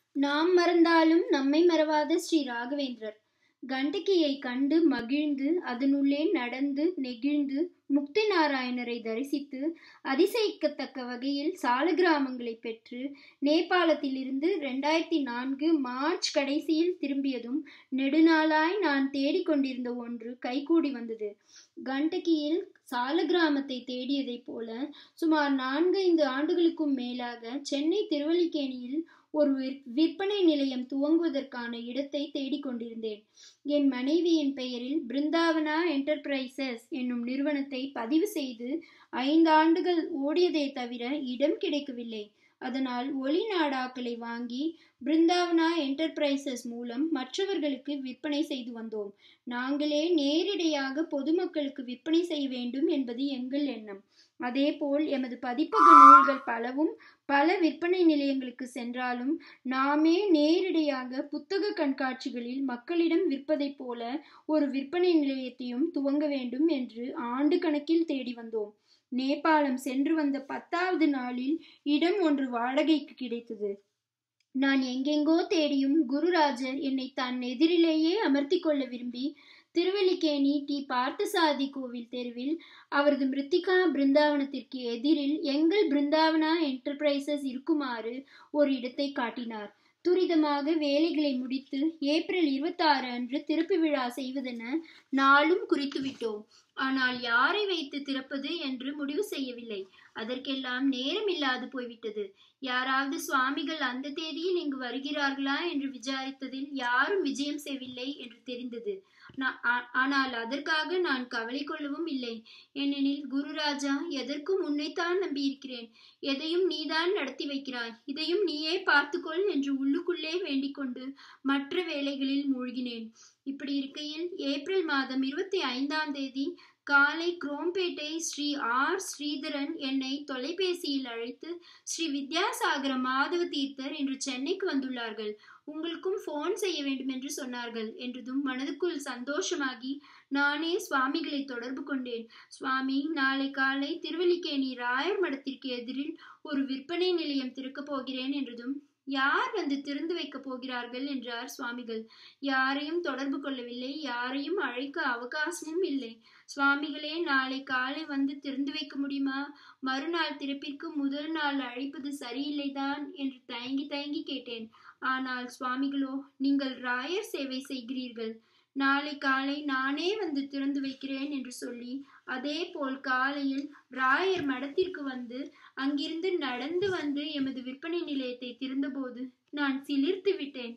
நாம் மறந்தாலும் நம்மை மறவாத ஸ்ரீ ராகவேந்திரர் கண்டகியை கண்டு மகிழ்ந்து அதனுள்ளே நடந்து நெகிழ்ந்து முக்தி நாராயணரை தரிசித்து அதிசயிக்கத்தக்க வகையில் சாலக்கிராமங்களை பெற்று நேபாளத்திலிருந்து ரெண்டாயிரத்தி நான்கு மார்ச் கடைசியில் திரும்பியதும் நெடுநாளாய் நான் தேடிக்கொண்டிருந்த ஒன்று கைகூடி வந்தது கண்டகியில் சாலக்கிராமத்தை தேடியதைப் போல சுமார் நான்கைந்து ஆண்டுகளுக்கும் மேலாக சென்னை திருவல்லிக்கேணியில் ஒரு விற்பனை நிலையம் துவங்குவதற்கான இடத்தை தேடிக்கொண்டிருந்தேன் என் மனைவியின் பெயரில் பிருந்தாவனா என்டர்பிரைசஸ் என்னும் நிறுவனத்தை பதிவு செய்து ஐந்து ஆண்டுகள் ஓடியதே தவிர இடம் கிடைக்கவில்லை அதனால் ஒளி நாடாக்களை வாங்கி பிருந்தாவனா என்டர்பிரைசஸ் மூலம் மற்றவர்களுக்கு விற்பனை செய்து வந்தோம் நாங்களே நேரிடையாக பொதுமக்களுக்கு விற்பனை செய்ய வேண்டும் என்பது எங்கள் எண்ணம் அதேபோல் எமது பதிப்பக நூல்கள் பலவும் பல விற்பனை நிலையங்களுக்கு சென்றாலும் நாமே நேரிடையாக புத்தக கண்காட்சிகளில் மக்களிடம் விற்பதைப் போல ஒரு விற்பனை நிலையத்தையும் துவங்க வேண்டும் என்று ஆண்டு கணக்கில் தேடி வந்தோம் நேபாளம் சென்று வந்த பத்தாவது நாளில் இடம் ஒன்று வாடகைக்கு கிடைத்தது நான் எங்கெங்கோ தேடியும் குருராஜர் என்னை தன் எதிரிலேயே அமர்த்தி கொள்ள விரும்பி திருவல்லிக்கேணி டி பார்த்தசாதி கோவில் தெருவில் அவரது மிருத்திகா பிருந்தாவனத்திற்கு எதிரில் எங்கள் பிருந்தாவனா என்டர்பிரைசஸ் இருக்குமாறு ஒரு இடத்தை காட்டினார் துரிதமாக வேலைகளை முடித்து ஏப்ரல் இருபத்தாறு அன்று திறப்பு விழா செய்வதென நாளும் குறித்து விட்டோம் ஆனால் யாரை வைத்து திறப்பது என்று முடிவு செய்யவில்லை அதற்கெல்லாம் நேரம் இல்லாது போய்விட்டது யாராவது சுவாமிகள் அந்த தேதியில் இங்கு வருகிறார்களா என்று விசாரித்ததில் யாரும் விஜயம் செய்யவில்லை என்று தெரிந்தது ஆனால் அதற்காக நான் கவலை கொள்ளவும் இல்லை ஏனெனில் குருராஜா எதற்கும் உன்னைத்தான் நம்பியிருக்கிறேன் எதையும் நீதான் நடத்தி வைக்கிறாய் இதையும் நீயே பார்த்துக்கொள் என்று உள்ளுக்குள்ளே வேண்டிக் கொண்டு மற்ற வேலைகளில் மூழ்கினேன் இப்படி இருக்கையில் ஏப்ரல் மாதம் இருபத்தி ஐந்தாம் தேதி காலை குரோம்பேட்டை ஸ்ரீ ஆர் ஸ்ரீதரன் என்னை தொலைபேசியில் அழைத்து ஸ்ரீ வித்யாசாகர மாதவ தீர்த்தர் இன்று சென்னைக்கு வந்துள்ளார்கள் உங்களுக்கும் போன் செய்ய வேண்டும் என்று சொன்னார்கள் என்றதும் மனதுக்குள் சந்தோஷமாகி நானே சுவாமிகளை தொடர்பு கொண்டேன் சுவாமி நாளை காலை திருவல்லிக்கேணி ராயர் மடத்திற்கு எதிரில் ஒரு விற்பனை நிலையம் திறக்கப் போகிறேன் என்றதும் யார் வந்து திறந்து வைக்க போகிறார்கள் என்றார் சுவாமிகள் யாரையும் தொடர்பு கொள்ளவில்லை யாரையும் அழைக்க அவகாசமும் இல்லை சுவாமிகளே நாளை காலை வந்து திறந்து வைக்க முடியுமா மறுநாள் திறப்பிற்கு முதல் நாள் அழைப்பது சரியில்லைதான் என்று தயங்கி தயங்கி கேட்டேன் ஆனால் சுவாமிகளோ நீங்கள் ராயர் சேவை செய்கிறீர்கள் நாளை காலை நானே வந்து திறந்து வைக்கிறேன் என்று சொல்லி அதே போல் காலையில் ராயர் மடத்திற்கு வந்து அங்கிருந்து நடந்து வந்து எமது விற்பனை நிலையத்தை திறந்தபோது நான் சிலிர்த்து விட்டேன்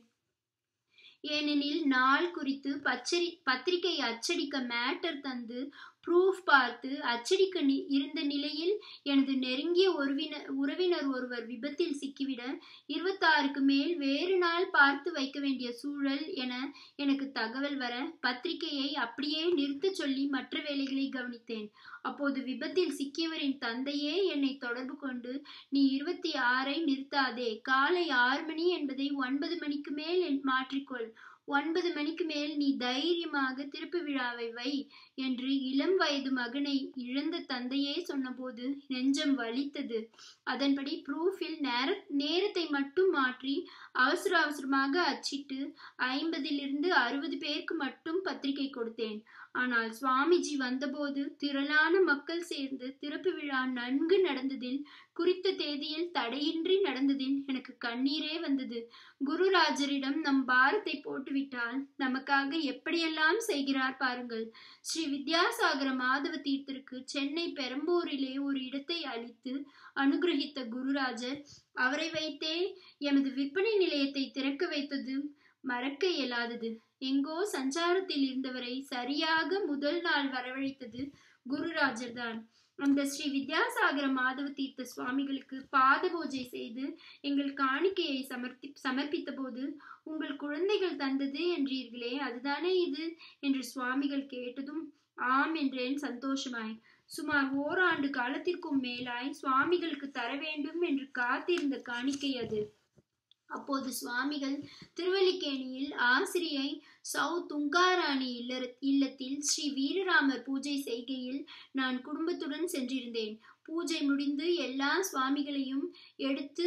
ஏனெனில் நாள் குறித்து பச்சரி பத்திரிகை அச்சடிக்க மேட்டர் தந்து ப்ரூஃப் பார்த்து அச்சடிக்க இருந்த நிலையில் எனது நெருங்கிய உறவினர் உறவினர் ஒருவர் விபத்தில் சிக்கிவிட இருபத்தாறுக்கு மேல் வேறு நாள் பார்த்து வைக்க வேண்டிய சூழல் என எனக்கு தகவல் வர பத்திரிகையை அப்படியே நிறுத்த சொல்லி மற்ற வேலைகளை கவனித்தேன் அப்போது விபத்தில் சிக்கியவரின் தந்தையே என்னை தொடர்பு கொண்டு நீ இருபத்தி ஆறை நிறுத்தாதே காலை ஆறு மணி என்பதை ஒன்பது மணிக்கு மேல் மாற்றிக்கொள் ஒன்பது மணிக்கு மேல் நீ தைரியமாக திருப்பு விழாவை வை என்று இளம் வயது மகனை இழந்த தந்தையே சொன்னபோது நெஞ்சம் வலித்தது அதன்படி ப்ரூஃபில் நேர நேரத்தை மட்டும் மாற்றி அவசர அவசரமாக அச்சிட்டு ஐம்பதிலிருந்து அறுபது பேருக்கு மட்டும் பத்திரிகை கொடுத்தேன் ஆனால் சுவாமிஜி வந்தபோது திரளான மக்கள் சேர்ந்து திறப்பு விழா நன்கு நடந்ததில் குறித்த தேதியில் தடையின்றி நடந்ததில் எனக்கு கண்ணீரே வந்தது குருராஜரிடம் நம் பாரத்தை போட்டுவிட்டால் நமக்காக எப்படியெல்லாம் செய்கிறார் பாருங்கள் ஸ்ரீ வித்யாசாகர மாதவ தீர்த்திற்கு சென்னை பெரம்பூரிலே ஒரு இடத்தை அளித்து அனுகிரகித்த குருராஜர் அவரை வைத்தே எமது விற்பனை நிலையத்தை திறக்க வைத்தது மறக்க இயலாதது எங்கோ சஞ்சாரத்தில் இருந்தவரை சரியாக முதல் நாள் வரவழைத்தது குருராஜர் தான் அந்த ஸ்ரீ வித்யாசாகர மாதவ தீர்த்த சுவாமிகளுக்கு பாத பூஜை செய்து எங்கள் காணிக்கையை சமர்ப்பி சமர்ப்பித்த போது உங்கள் குழந்தைகள் தந்தது என்றீர்களே அதுதானே இது என்று சுவாமிகள் கேட்டதும் ஆம் என்றேன் சந்தோஷமாய் சுமார் ஓராண்டு காலத்திற்கும் மேலாய் சுவாமிகளுக்கு தர வேண்டும் என்று காத்திருந்த காணிக்கை அது அப்போது சுவாமிகள் திருவல்லிக்கேணியில் ஆசிரியை சௌ துங்காராணி இல்ல இல்லத்தில் ஸ்ரீ வீரராமர் பூஜை செய்கையில் நான் குடும்பத்துடன் சென்றிருந்தேன் பூஜை முடிந்து எல்லா சுவாமிகளையும் எடுத்து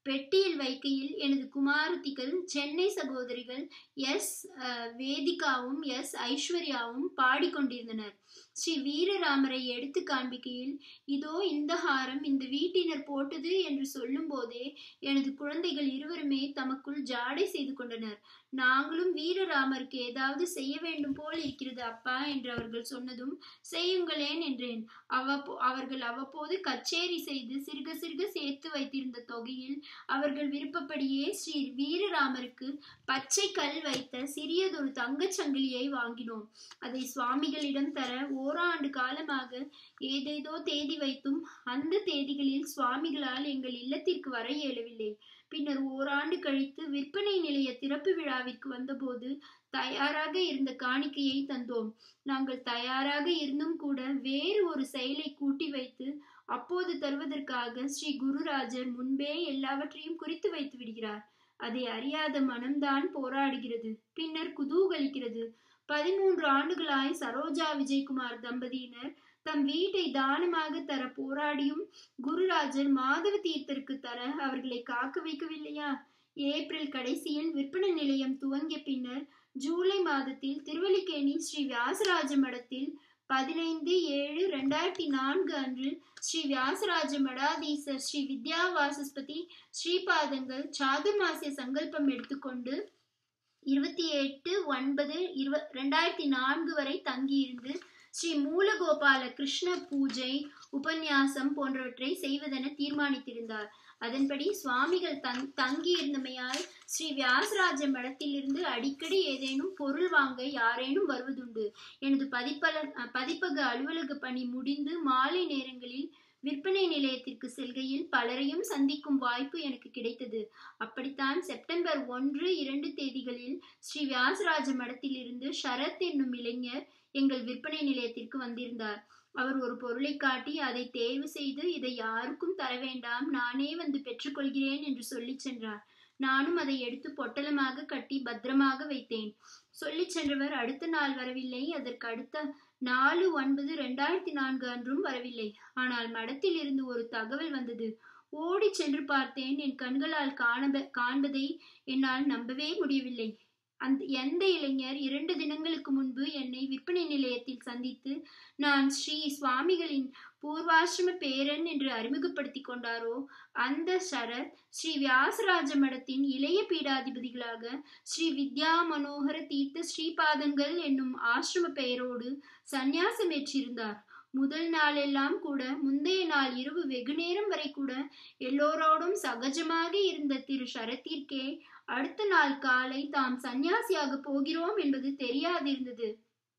பெட்டியில் வைக்கையில் எனது குமாரத்திகள் சென்னை சகோதரிகள் எஸ் வேதிகாவும் எஸ் ஐஸ்வர்யாவும் பாடிக்கொண்டிருந்தனர் ஸ்ரீ வீரராமரை எடுத்து காண்பிக்கையில் இதோ இந்த ஹாரம் இந்த வீட்டினர் போட்டது என்று சொல்லும் போதே எனது குழந்தைகள் இருவருமே தமக்குள் ஜாடை செய்து கொண்டனர் நாங்களும் வீரராமருக்கு ஏதாவது செய்ய வேண்டும் போல் இருக்கிறது அப்பா என்று அவர்கள் சொன்னதும் செய்யுங்களேன் என்றேன் அவ்வப்போ அவர்கள் அவ்வப்போது கச்சேரி செய்து சிறுக சிறுக சேர்த்து வைத்திருந்த தொகையில் அவர்கள் விருப்பப்படியே ஸ்ரீ வீரராமருக்கு பச்சை கல் வைத்த சிறியதொரு தங்கச் சங்கிலியை வாங்கினோம் அதை சுவாமிகளிடம் தர ஓராண்டு காலமாக ஏதேதோ தேதி வைத்தும் அந்த தேதிகளில் சுவாமிகளால் எங்கள் இல்லத்திற்கு வர இயலவில்லை பின்னர் ஓராண்டு கழித்து விற்பனை நிலைய திறப்பு விழாவிற்கு வந்தபோது தயாராக இருந்த காணிக்கையை தந்தோம் நாங்கள் தயாராக இருந்தும் கூட வேறு ஒரு செயலை கூட்டி வைத்து அப்போது தருவதற்காக ஸ்ரீ குருராஜர் முன்பே எல்லாவற்றையும் குறித்து வைத்து விடுகிறார் அதை அறியாத மனம்தான் போராடுகிறது பின்னர் குதூகலிக்கிறது பதிமூன்று ஆண்டுகளாய் சரோஜா விஜயகுமார் தம்பதியினர் தம் வீட்டை தானமாக தர போராடியும் குருராஜர் மாதவ தீர்த்தருக்கு தர அவர்களை காக்க வைக்கவில்லையா ஏப்ரல் கடைசியில் விற்பனை நிலையம் துவங்கிய பின்னர் ஜூலை மாதத்தில் திருவல்லிக்கேணி ஸ்ரீ வியாசராஜ மடத்தில் பதினைந்து ஏழு ரெண்டாயிரத்தி நான்கு அன்று ஸ்ரீ வியாசராஜ மடாதீசர் ஸ்ரீ வித்யா வாசஸ்பதி ஸ்ரீபாதங்கள் சாதுர்மாசிய சங்கல்பம் எடுத்துக்கொண்டு இருபத்தி எட்டு ஒன்பது இருவ ரெண்டாயிரத்தி நான்கு வரை தங்கியிருந்து ஸ்ரீ மூலகோபால கிருஷ்ண பூஜை உபன்யாசம் போன்றவற்றை செய்வதென தீர்மானித்திருந்தார் அதன்படி சுவாமிகள் தங் தங்கியிருந்தமையால் ஸ்ரீ வியாசராஜ மடத்திலிருந்து அடிக்கடி ஏதேனும் பொருள் வாங்க யாரேனும் வருவதுண்டு எனது பதிப்பல பதிப்பக அலுவலக பணி முடிந்து மாலை நேரங்களில் விற்பனை நிலையத்திற்கு செல்கையில் பலரையும் சந்திக்கும் வாய்ப்பு எனக்கு கிடைத்தது அப்படித்தான் செப்டம்பர் ஒன்று இரண்டு தேதிகளில் ஸ்ரீ வியாசராஜ மடத்திலிருந்து ஷரத் என்னும் இளைஞர் எங்கள் விற்பனை நிலையத்திற்கு வந்திருந்தார் அவர் ஒரு பொருளை காட்டி அதை தேர்வு செய்து இதை யாருக்கும் தர வேண்டாம் நானே வந்து பெற்றுக்கொள்கிறேன் என்று சொல்லி சென்றார் நானும் அதை எடுத்து பொட்டலமாக கட்டி பத்திரமாக வைத்தேன் சொல்லி சென்றவர் அடுத்த நாள் வரவில்லை அதற்கு அடுத்த நாலு ஒன்பது ரெண்டாயிரத்தி நான்கு அன்றும் வரவில்லை ஆனால் மடத்தில் இருந்து ஒரு தகவல் வந்தது ஓடி சென்று பார்த்தேன் என் கண்களால் காண காண்பதை என்னால் நம்பவே முடியவில்லை அந்த எந்த இளைஞர் இரண்டு தினங்களுக்கு முன்பு என்னை விற்பனை நிலையத்தில் சந்தித்து நான் ஸ்ரீ சுவாமிகளின் பூர்வாசிரம பேரன் என்று அறிமுகப்படுத்தி கொண்டாரோ அந்த சரத் ஸ்ரீ வியாசராஜ மடத்தின் இளைய பீடாதிபதிகளாக ஸ்ரீ வித்யா மனோகர தீர்த்த ஸ்ரீபாதங்கள் என்னும் ஆசிரம பெயரோடு சந்நியாசம் ஏற்றிருந்தார் முதல் நாளெல்லாம் கூட முந்தைய நாள் இரவு வெகு நேரம் வரை கூட எல்லோரோடும் சகஜமாக இருந்த திரு சரத்திற்கே அடுத்த நாள் காலை தாம் சந்நியாசியாக போகிறோம் என்பது தெரியாதிருந்தது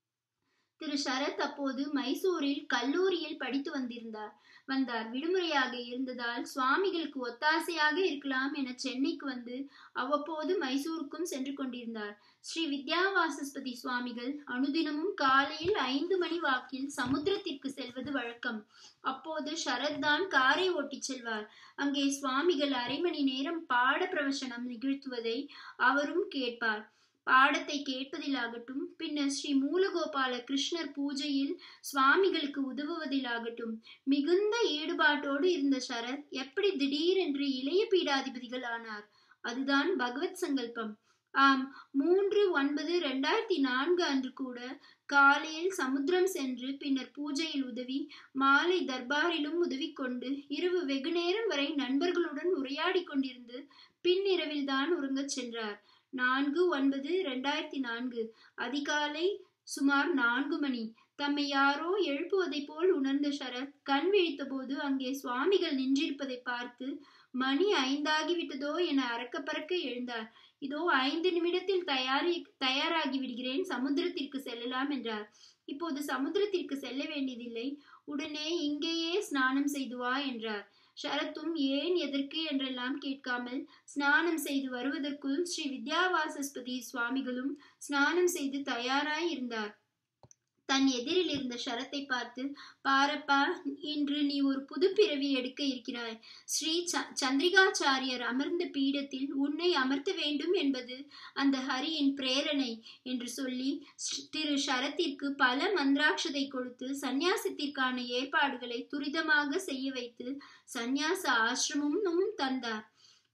திரு சரத் அப்போது மைசூரில் கல்லூரியில் படித்து வந்திருந்தார் வந்தார் விடுமுறையாக இருந்ததால் சுவாமிகளுக்கு ஒத்தாசையாக இருக்கலாம் என சென்னைக்கு வந்து அவ்வப்போது மைசூருக்கும் சென்று கொண்டிருந்தார் ஸ்ரீ வித்யாவாசஸ்பதி சுவாமிகள் அனுதினமும் காலையில் ஐந்து மணி வாக்கில் சமுத்திரத்திற்கு செல்வது வழக்கம் அப்போது சரத் தான் காரை ஓட்டிச் செல்வார் அங்கே சுவாமிகள் அரை மணி நேரம் பாட பிரவசனம் நிகழ்த்துவதை அவரும் கேட்பார் பாடத்தை கேட்பதிலாகட்டும் பின்னர் ஸ்ரீ மூலகோபால கிருஷ்ணர் பூஜையில் சுவாமிகளுக்கு உதவுவதிலாகட்டும் மிகுந்த ஈடுபாட்டோடு இருந்த சரத் எப்படி திடீரென்று இளைய பீடாதிபதிகள் ஆனார் அதுதான் பகவத் சங்கல்பம் ஆம் மூன்று ஒன்பது ரெண்டாயிரத்தி நான்கு அன்று கூட காலையில் சமுத்திரம் சென்று பின்னர் பூஜையில் உதவி மாலை தர்பாரிலும் உதவி கொண்டு இரவு வெகு நேரம் வரை நண்பர்களுடன் உரையாடி கொண்டிருந்து பின்னிரவில் தான் உறங்கச் சென்றார் நான்கு ஒன்பது ரெண்டாயிரத்தி நான்கு அதிகாலை சுமார் நான்கு மணி தம்மை யாரோ எழுப்புவதைப் போல் உணர்ந்த சரத் கண் விழித்தபோது அங்கே சுவாமிகள் நின்றிருப்பதை பார்த்து மணி ஐந்தாகிவிட்டதோ என அறக்க பறக்க எழுந்தார் இதோ ஐந்து நிமிடத்தில் தயாரி தயாராகி விடுகிறேன் சமுத்திரத்திற்கு செல்லலாம் என்றார் இப்போது சமுத்திரத்திற்கு செல்ல வேண்டியதில்லை உடனே இங்கேயே ஸ்நானம் செய்து வா என்றார் ஷரத்தும் ஏன் எதற்கு என்றெல்லாம் கேட்காமல் ஸ்நானம் செய்து வருவதற்குள் ஸ்ரீ வித்யாவாசஸ்பதி சுவாமிகளும் ஸ்நானம் செய்து தயாராய் இருந்தார் தன் எதிரில் இருந்த ஷரத்தை பார்த்து பாரப்பா இன்று நீ ஒரு புது பிறவி எடுக்க இருக்கிறாய் ஸ்ரீ ச சந்திரிகாச்சாரியர் அமர்ந்த பீடத்தில் உன்னை அமர்த்த வேண்டும் என்பது அந்த ஹரியின் பிரேரணை என்று சொல்லி திரு ஷரத்திற்கு பல மந்திராட்சதை கொடுத்து சந்நியாசத்திற்கான ஏற்பாடுகளை துரிதமாக செய்ய வைத்து சந்நியாச ஆசிரமும் தந்தார்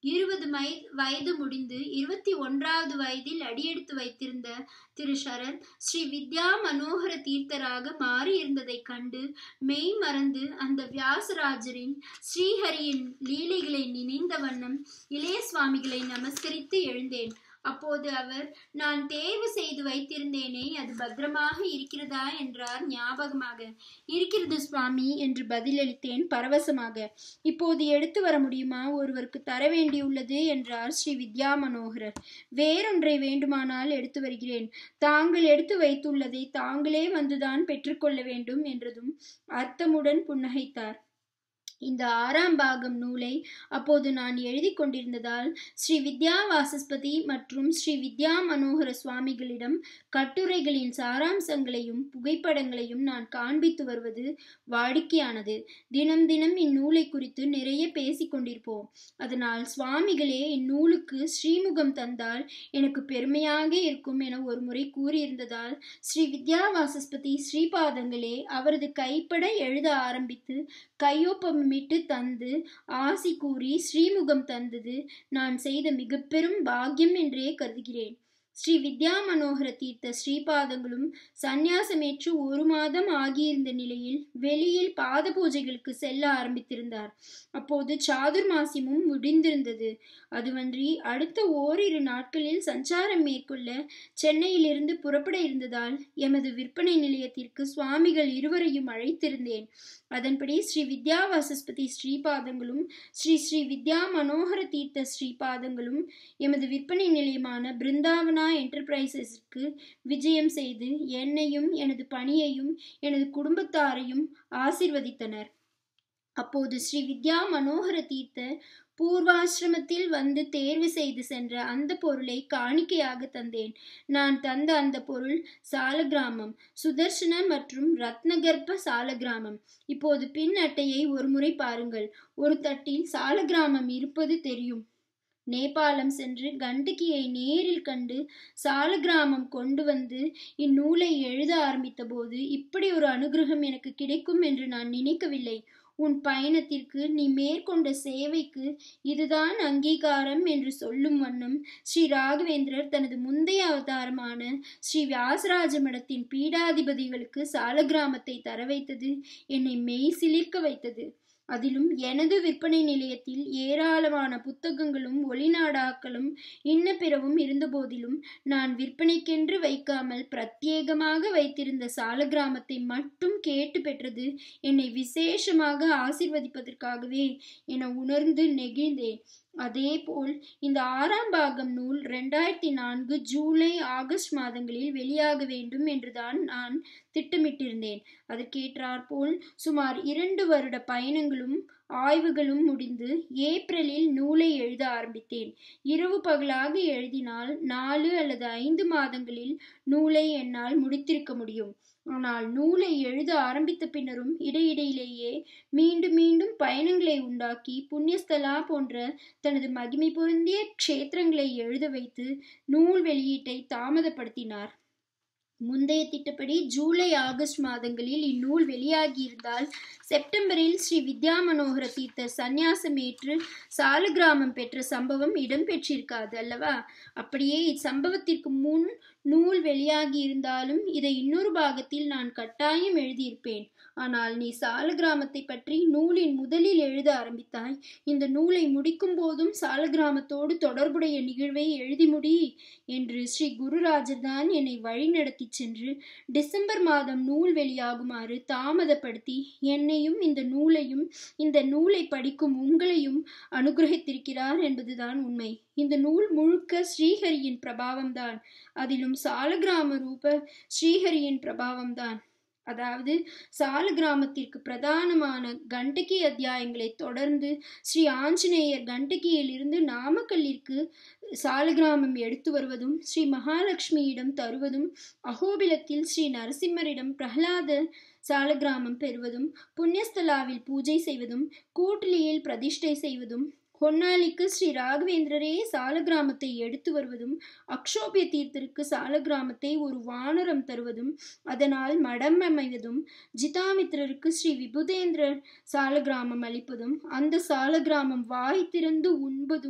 இருபது மை வயது முடிந்து இருபத்தி ஒன்றாவது வயதில் அடியெடுத்து வைத்திருந்த திரு சரத் ஸ்ரீ வித்யா மனோகர தீர்த்தராக மாறி இருந்ததைக் கண்டு மெய் மறந்து அந்த வியாசராஜரின் ஸ்ரீஹரியின் லீலைகளை நினைந்த வண்ணம் இளைய சுவாமிகளை நமஸ்கரித்து எழுந்தேன் அப்போது அவர் நான் தேர்வு செய்து வைத்திருந்தேனே அது பத்திரமாக இருக்கிறதா என்றார் ஞாபகமாக இருக்கிறது சுவாமி என்று பதிலளித்தேன் பரவசமாக இப்போது எடுத்து வர முடியுமா ஒருவருக்கு தர வேண்டியுள்ளது என்றார் ஸ்ரீ வித்யா மனோகரர் வேறொன்றை வேண்டுமானால் எடுத்து வருகிறேன் தாங்கள் எடுத்து வைத்துள்ளதை தாங்களே வந்துதான் பெற்றுக்கொள்ள வேண்டும் என்றதும் அர்த்தமுடன் புன்னகைத்தார் இந்த ஆறாம் பாகம் நூலை அப்போது நான் எழுதி கொண்டிருந்ததால் ஸ்ரீ வித்யா வாசஸ்பதி மற்றும் ஸ்ரீ வித்யா மனோகர சுவாமிகளிடம் கட்டுரைகளின் சாராம்சங்களையும் புகைப்படங்களையும் நான் காண்பித்து வருவது வாடிக்கையானது தினம் தினம் இந்நூலை குறித்து நிறைய பேசிக் கொண்டிருப்போம் அதனால் சுவாமிகளே இந்நூலுக்கு ஸ்ரீமுகம் தந்தால் எனக்கு பெருமையாக இருக்கும் என ஒரு முறை கூறியிருந்ததால் ஸ்ரீ வித்யா வாசஸ்பதி ஸ்ரீபாதங்களே அவரது கைப்பட எழுத ஆரம்பித்து கையொப்பமிட்டு தந்து ஆசி கூறி ஸ்ரீமுகம் தந்தது நான் செய்த மிக பெரும் பாக்கியம் என்றே கருதுகிறேன் ஸ்ரீ வித்யா மனோகர தீர்த்த ஸ்ரீபாதங்களும் சந்நியாசமேற்று ஒரு மாதம் ஆகியிருந்த நிலையில் வெளியில் பாத பூஜைகளுக்கு செல்ல ஆரம்பித்திருந்தார் அப்போது சாதுர்மாசியமும் முடிந்திருந்தது அதுவன்றி அடுத்த ஓரிரு நாட்களில் சஞ்சாரம் மேற்கொள்ள சென்னையிலிருந்து புறப்பட இருந்ததால் எமது விற்பனை நிலையத்திற்கு சுவாமிகள் இருவரையும் அழைத்திருந்தேன் அதன்படி ஸ்ரீ வித்யா வாசஸ்பதி ஸ்ரீபாதங்களும் ஸ்ரீ ஸ்ரீ வித்யா மனோகர தீர்த்த ஸ்ரீபாதங்களும் எமது விற்பனை நிலையமான பிருந்தாவனா என்டர்பிரைசஸிற்கு விஜயம் செய்து என்னையும் எனது பணியையும் எனது குடும்பத்தாரையும் ஆசிர்வதித்தனர் அப்போது ஸ்ரீ வித்யா மனோகர தீர்த்த பூர்வாசிரமத்தில் வந்து தேர்வு செய்து சென்ற அந்த பொருளை காணிக்கையாக தந்தேன் நான் தந்த அந்த பொருள் சாலகிராமம் சுதர்சன மற்றும் ரத்னகர்ப்ப சாலகிராமம் இப்போது பின் அட்டையை ஒரு முறை பாருங்கள் ஒரு தட்டில் சாலகிராமம் இருப்பது தெரியும் நேபாளம் சென்று கண்டகியை நேரில் கண்டு சாலகிராமம் கொண்டு வந்து இந்நூலை எழுத ஆரம்பித்த போது இப்படி ஒரு அனுகிரகம் எனக்கு கிடைக்கும் என்று நான் நினைக்கவில்லை உன் பயணத்திற்கு நீ மேற்கொண்ட சேவைக்கு இதுதான் அங்கீகாரம் என்று சொல்லும் வண்ணம் ஸ்ரீ ராகவேந்திரர் தனது முந்தைய அவதாரமான ஸ்ரீ வியாசராஜ மடத்தின் பீடாதிபதிகளுக்கு சாலகிராமத்தை தர வைத்தது என்னை மெய் சிலிர்க்க வைத்தது அதிலும் எனது விற்பனை நிலையத்தில் ஏராளமான புத்தகங்களும் ஒளிநாடாக்களும் இன்ன பிறவும் இருந்தபோதிலும் நான் விற்பனைக்கென்று வைக்காமல் பிரத்யேகமாக வைத்திருந்த சாலகிராமத்தை மட்டும் கேட்டு பெற்றது என்னை விசேஷமாக ஆசிர்வதிப்பதற்காகவே என உணர்ந்து நெகிழ்ந்தேன் அதேபோல் இந்த ஆறாம் பாகம் நூல் ரெண்டாயிரத்தி நான்கு ஜூலை ஆகஸ்ட் மாதங்களில் வெளியாக வேண்டும் என்றுதான் நான் திட்டமிட்டிருந்தேன் அதற்கேற்றாற்போல் சுமார் இரண்டு வருட பயணங்களும் ஆய்வுகளும் முடிந்து ஏப்ரலில் நூலை எழுத ஆரம்பித்தேன் இரவு பகலாக எழுதினால் நாலு அல்லது ஐந்து மாதங்களில் நூலை என்னால் முடித்திருக்க முடியும் ஆனால் நூலை எழுத ஆரம்பித்த பின்னரும் இடையிடையிலேயே மீண்டும் மீண்டும் பயணங்களை உண்டாக்கி புண்ணியஸ்தலா போன்ற தனது மகிமை பொருந்திய க்ஷேத்திரங்களை எழுத வைத்து நூல் வெளியீட்டை தாமதப்படுத்தினார் முந்தைய திட்டப்படி ஜூலை ஆகஸ்ட் மாதங்களில் இந்நூல் வெளியாகியிருந்தால் செப்டம்பரில் ஸ்ரீ வித்யா மனோகர தீர்த்தர் சந்நியாசம் ஏற்று சாலகிராமம் பெற்ற சம்பவம் இடம்பெற்றிருக்காது அல்லவா அப்படியே இச்சம்பவத்திற்கு முன் நூல் வெளியாகி இருந்தாலும் இதை இன்னொரு பாகத்தில் நான் கட்டாயம் எழுதியிருப்பேன் ஆனால் நீ சாலகிராமத்தை பற்றி நூலின் முதலில் எழுத ஆரம்பித்தாய் இந்த நூலை முடிக்கும் போதும் சாலகிராமத்தோடு தொடர்புடைய நிகழ்வை எழுதி முடி என்று ஸ்ரீ குருராஜர் தான் என்னை வழிநடத்தி சென்று டிசம்பர் மாதம் நூல் வெளியாகுமாறு தாமதப்படுத்தி என்னையும் இந்த நூலையும் இந்த நூலை படிக்கும் உங்களையும் அனுகிரகித்திருக்கிறார் என்பதுதான் உண்மை இந்த நூல் முழுக்க ஸ்ரீஹரியின் பிரபாவம்தான் அதிலும் சாலகிராம ரூப ஸ்ரீஹரியின் பிரபாவம்தான் அதாவது சால கிராமத்திற்கு பிரதானமான கண்டகி அத்தியாயங்களை தொடர்ந்து ஸ்ரீ ஆஞ்சநேயர் கண்டகியிலிருந்து நாமக்கல்லிற்கு சாலகிராமம் எடுத்து வருவதும் ஸ்ரீ மகாலட்சுமியிடம் தருவதும் அகோபிலத்தில் ஸ்ரீ நரசிம்மரிடம் பிரகலாத சாலகிராமம் பெறுவதும் புண்ணியஸ்தலாவில் பூஜை செய்வதும் கூட்டிலியில் பிரதிஷ்டை செய்வதும் ஹொன்னாலிக்கு ஸ்ரீ ராகவேந்திரரே சாலகிராமத்தை எடுத்து வருவதும் அக்ஷோபிய தீர்த்தருக்கு சாலகிராமத்தை ஒரு வானரம் தருவதும் அதனால் மடம் அமைவதும் ஜிதாமித்ரருக்கு ஸ்ரீ விபுதேந்திரர் சாலகிராமம் அளிப்பதும் அந்த சாலகிராமம் வாய் திறந்து உண்பதும்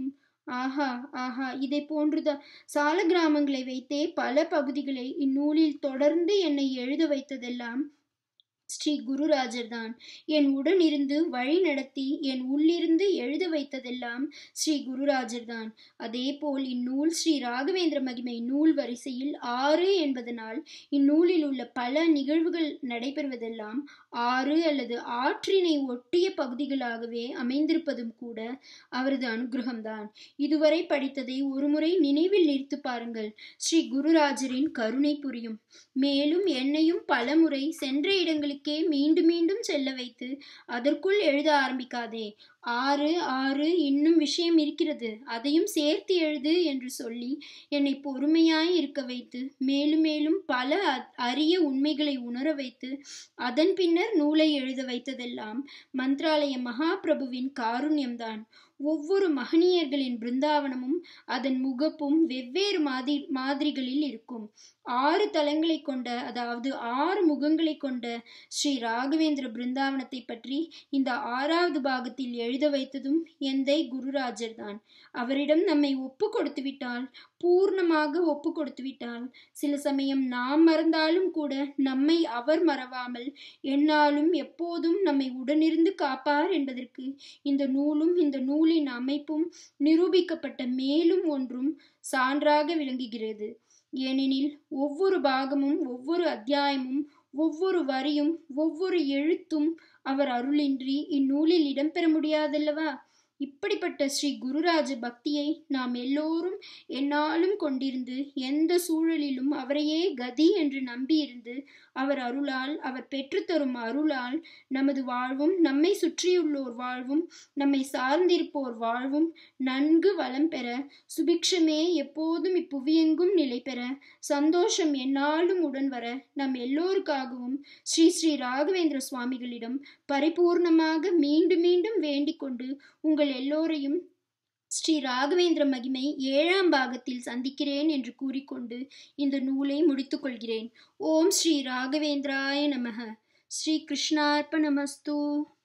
ஆஹா ஆஹா இதை போன்றுதான் சால கிராமங்களை வைத்தே பல பகுதிகளை இந்நூலில் தொடர்ந்து என்னை எழுத வைத்ததெல்லாம் ஸ்ரீ குருராஜர் தான் என் உடன் இருந்து வழி நடத்தி என் உள்ளிருந்து எழுத வைத்ததெல்லாம் ஸ்ரீ குருராஜர் தான் அதே போல் இந்நூல் ஸ்ரீ ராகவேந்திர மகிமை நூல் வரிசையில் ஆறு என்பதனால் இந்நூலில் உள்ள பல நிகழ்வுகள் நடைபெறுவதெல்லாம் ஆறு அல்லது ஆற்றினை ஒட்டிய பகுதிகளாகவே அமைந்திருப்பதும் கூட அவரது அனுகிரகம்தான் இதுவரை படித்ததை ஒருமுறை நினைவில் நிறுத்து பாருங்கள் ஸ்ரீ குருராஜரின் கருணை புரியும் மேலும் என்னையும் பலமுறை சென்ற இடங்களுக்கே மீண்டும் மீண்டும் செல்ல வைத்து அதற்குள் எழுத ஆரம்பிக்காதே ஆறு ஆறு இன்னும் விஷயம் இருக்கிறது அதையும் சேர்த்து எழுது என்று சொல்லி என்னை பொறுமையாய் இருக்க வைத்து மேலும் மேலும் பல அரிய உண்மைகளை உணர வைத்து அதன் பின்னர் நூலை எழுத வைத்ததெல்லாம் மந்த்ராலய மகாபிரபுவின் காருண்யம்தான் ஒவ்வொரு மகனியர்களின் பிருந்தாவனமும் அதன் முகப்பும் வெவ்வேறு மாதிரி மாதிரிகளில் இருக்கும் ஆறு தலங்களை கொண்ட அதாவது ஆறு முகங்களை கொண்ட ஸ்ரீ ராகவேந்திர பிருந்தாவனத்தை பற்றி இந்த ஆறாவது பாகத்தில் எழுத வைத்ததும் எந்தை குருராஜர் தான் அவரிடம் நம்மை ஒப்பு கொடுத்து விட்டால் பூர்ணமாக ஒப்பு கொடுத்து விட்டால் சில சமயம் நாம் மறந்தாலும் கூட நம்மை அவர் மறவாமல் என்னாலும் எப்போதும் நம்மை உடனிருந்து காப்பார் என்பதற்கு இந்த நூலும் இந்த நூலின் அமைப்பும் நிரூபிக்கப்பட்ட மேலும் ஒன்றும் சான்றாக விளங்குகிறது ஏனெனில் ஒவ்வொரு பாகமும் ஒவ்வொரு அத்தியாயமும் ஒவ்வொரு வரியும் ஒவ்வொரு எழுத்தும் அவர் அருளின்றி இந்நூலில் இடம்பெற முடியாதல்லவா இப்படிப்பட்ட ஸ்ரீ குருராஜ பக்தியை நாம் எல்லோரும் என்னாலும் கொண்டிருந்து எந்த சூழலிலும் அவரையே கதி என்று நம்பியிருந்து அவர் அருளால் அவர் பெற்றுத்தரும் அருளால் நமது வாழ்வும் நம்மை சுற்றியுள்ளோர் வாழ்வும் நம்மை சார்ந்திருப்போர் வாழ்வும் நன்கு வளம் பெற சுபிக்ஷமே எப்போதும் இப்புவியெங்கும் நிலை பெற சந்தோஷம் என்னாலும் உடன் வர நம் எல்லோருக்காகவும் ஸ்ரீ ஸ்ரீ ராகவேந்திர சுவாமிகளிடம் பரிபூர்ணமாக மீண்டும் மீண்டும் வேண்டிக் கொண்டு உங்கள் எல்லோரையும் ஸ்ரீ ராகவேந்திர மகிமை ஏழாம் பாகத்தில் சந்திக்கிறேன் என்று கூறிக்கொண்டு இந்த நூலை முடித்துக் கொள்கிறேன் ஓம் ஸ்ரீ ராகவேந்திராய நமக ஸ்ரீ கிருஷ்ணார்ப்பணமஸ்து